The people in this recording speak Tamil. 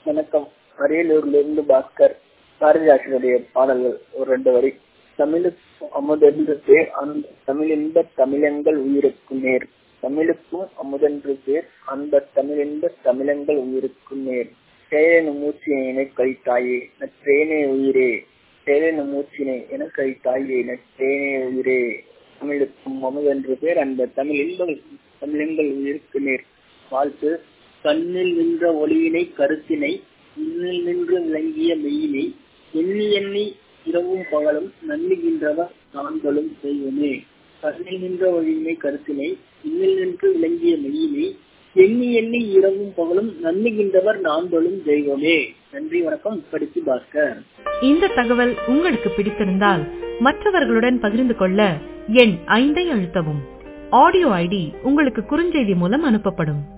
வணக்கம் அரியலூர்ல இருந்து பாஸ்கர் பாரதிதாசனுடைய பாடல்கள் ஒரு ரெண்டு வரி தமிழுக்கும் அமுதென்று பேர் அந்த தமிழின்ப தமிழங்கள் உயிருக்கு நேர் தமிழுக்கும் அமுதென்று பேர் அந்த தமிழின்ப தமிழங்கள் உயிருக்கு நேர் சேரனு மூச்சினை கழித்தாயே நற்றேனே உயிரே சேரனு மூச்சினை என கழித்தாயே நற்றேனே உயிரே தமிழுக்கும் அமுதென்று பேர் அந்த தமிழ் இன்பங்கள் தமிழங்கள் உயிருக்கு நேர் வாழ்த்து கண்ணில் நின்ற ஒளியினை கருத்தினை இன்னில் நின்று விளங்கிய மெய்யினை எண்ணி எண்ணி இரவும் பகலும் நன்னுகின்றவர் நான்களும் செய்வமே கண்ணில் நின்ற ஒளியினை கருத்தினை இன்னில் நின்று விளங்கிய மெய்யினை எண்ணி எண்ணி இரவும் பகலும் நன்னுகின்றவர் நான்களும் தெய்வமே நன்றி வணக்கம் படித்து பாஸ்கர் இந்த தகவல் உங்களுக்கு பிடித்திருந்தால் மற்றவர்களுடன் பகிர்ந்து கொள்ள எண் ஐந்தை அழுத்தவும் ஆடியோ ஐடி உங்களுக்கு குறுஞ்செய்தி மூலம் அனுப்பப்படும்